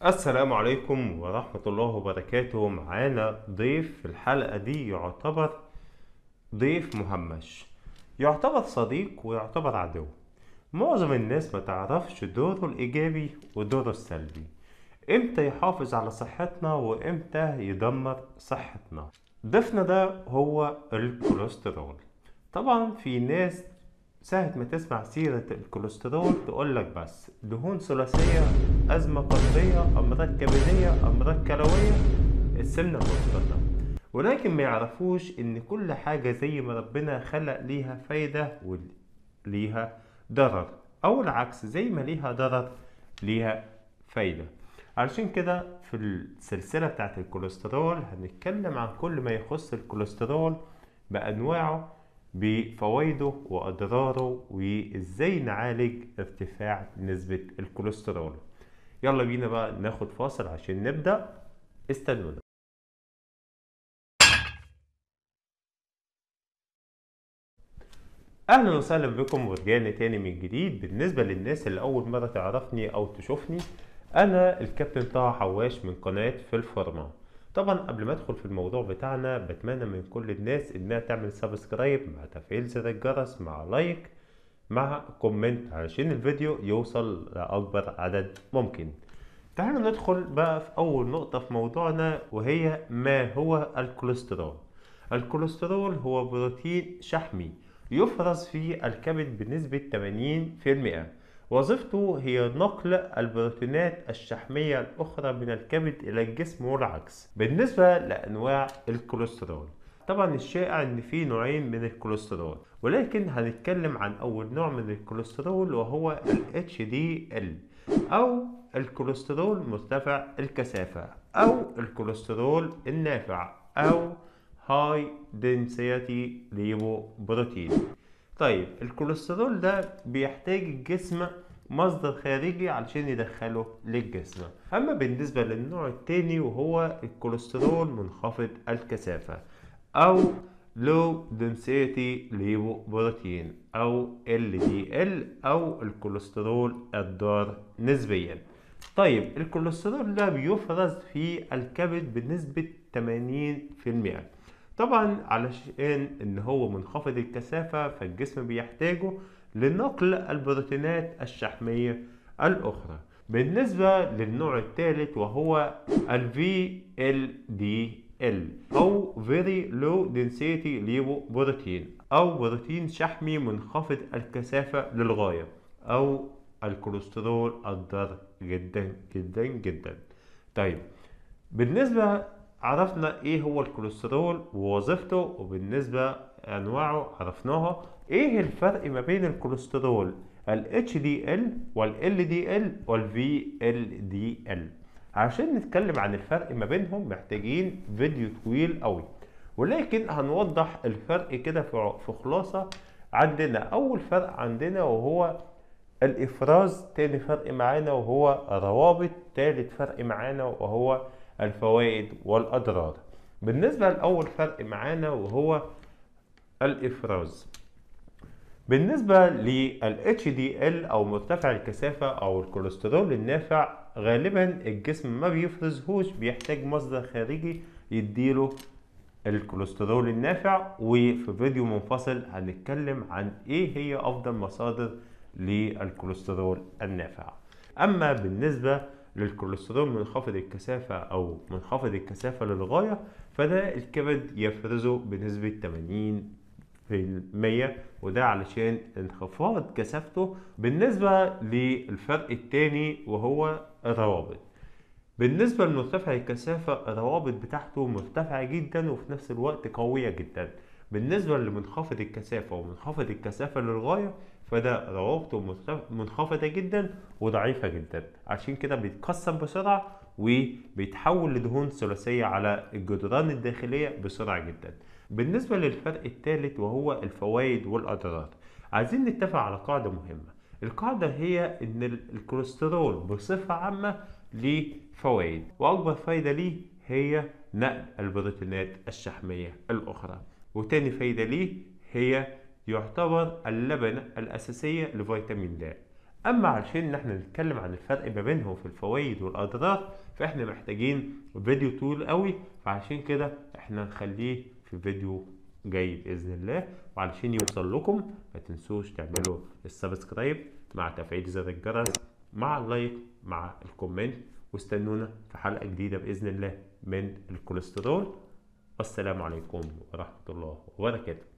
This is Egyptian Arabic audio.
السلام عليكم ورحمة الله وبركاته معانا ضيف في الحلقة دي يعتبر ضيف مهمش يعتبر صديق ويعتبر عدو معظم الناس ما تعرفش دوره الإيجابي ودوره السلبي امتى يحافظ على صحتنا وامتى يدمر صحتنا ضيفنا ده هو الكوليسترول طبعا في ناس ساعة ما تسمع سيرة الكوليسترول تقولك بس دهون ثلاثية أزمة قلبية أمراض كبدية أمراض كلوية السمنة المفرطة ولكن ما يعرفوش إن كل حاجة زي ما ربنا خلق ليها فايدة وليها ضرر أو العكس زي ما ليها ضرر ليها فايدة علشان كده في السلسلة بتاعت الكوليسترول هنتكلم عن كل ما يخص الكوليسترول بأنواعه بفوائده وأضراره وإزاي نعالج ارتفاع نسبة الكوليسترول يلا بينا بقى ناخد فاصل عشان نبدأ استنونا اهلا وسهلا بكم ورجعنا تاني من جديد بالنسبه للناس اللي اول مره تعرفني او تشوفني انا الكابتن طه حواش من قناه في الفورما طبعا قبل ما ادخل في الموضوع بتاعنا بتمنى من كل الناس انها تعمل سبسكرايب مع تفعيل زر الجرس مع لايك مع كومنت علشان الفيديو يوصل لاكبر عدد ممكن تعالوا ندخل بقى في اول نقطه في موضوعنا وهي ما هو الكوليسترول الكوليسترول هو بروتين شحمي يفرز في الكبد بنسبة 80% وظيفته هي نقل البروتينات الشحمية الأخرى من الكبد إلى الجسم والعكس بالنسبة لأنواع الكوليسترول طبعا الشائع ان في نوعين من الكوليسترول ولكن هنتكلم عن اول نوع من الكوليسترول وهو ال HDL او الكوليسترول مرتفع الكثافة او الكوليسترول النافع او هاي دنسيتي ليبو بروتين طيب الكوليسترول ده بيحتاج الجسم مصدر خارجي علشان يدخله للجسم اما بالنسبة للنوع التاني وهو الكوليسترول منخفض الكثافة او لو دنسيتي ليبو بروتين او LDL او الكوليسترول الضار نسبيا طيب الكوليسترول ده بيفرز في الكبد بنسبة 80% طبعا علشان ان هو منخفض الكثافة فالجسم بيحتاجه لنقل البروتينات الشحمية الاخرى بالنسبة للنوع الثالث وهو ال VLDL او Very Low Density Lipoprotein او بروتين شحمي منخفض الكثافة للغاية او الكوليسترول الضار جدا جدا جدا طيب بالنسبة عرفنا ايه هو الكوليسترول ووظيفته وبالنسبة انواعه عرفناها ايه الفرق ما بين الكوليسترول ال HDL وال LDL وال VLDL عشان نتكلم عن الفرق ما بينهم محتاجين فيديو طويل قوي ولكن هنوضح الفرق كده في خلاصة عندنا اول فرق عندنا وهو الافراز تاني فرق معانا وهو روابط تالت فرق معانا وهو الفوائد والأضرار بالنسبة لأول فرق معانا وهو الإفراز بالنسبة لل HDL أو مرتفع الكثافة أو الكوليسترول النافع غالبا الجسم ما بيفرزهوش بيحتاج مصدر خارجي يديله الكوليسترول النافع وفي فيديو منفصل هنتكلم عن ايه هي افضل مصادر للكوليسترول النافع اما بالنسبة للكوليسترول منخفض الكثافة أو منخفض الكثافة للغاية فده الكبد يفرزه بنسبة 80% وده علشان انخفاض كثافته بالنسبة للفرق التاني وهو الروابط بالنسبة لمرتفع الكثافة الروابط بتاعته مرتفعة جدا وفي نفس الوقت قوية جدا بالنسبة لمنخفض الكثافة ومنخفض الكثافة للغاية فده روابطه منخفضة جدا وضعيفة جدا عشان كده بيتقسم بسرعة وبيتحول لدهون ثلاثية على الجدران الداخلية بسرعة جدا بالنسبة للفرق الثالث وهو الفوائد والأضرار عايزين نتفق على قاعدة مهمة القاعدة هي إن الكوليسترول بصفة عامة ليه فوائد وأكبر فايدة ليه هي نقل البروتينات الشحمية الأخرى وتاني فايدة ليه هي يعتبر اللبنة الأساسية لفيتامين د اما علشان ان احنا نتكلم عن الفرق ما بينهم في الفوائد والاضرار فاحنا محتاجين فيديو طويل قوي فعشان كده احنا نخليه في فيديو جاي باذن الله وعلشان يوصل لكم ما تنسوش تعملوا السبسكرايب مع تفعيل زر الجرس مع اللايك مع الكومنت واستنونا في حلقة جديدة بإذن الله من الكوليسترول والسلام عليكم ورحمة الله وبركاته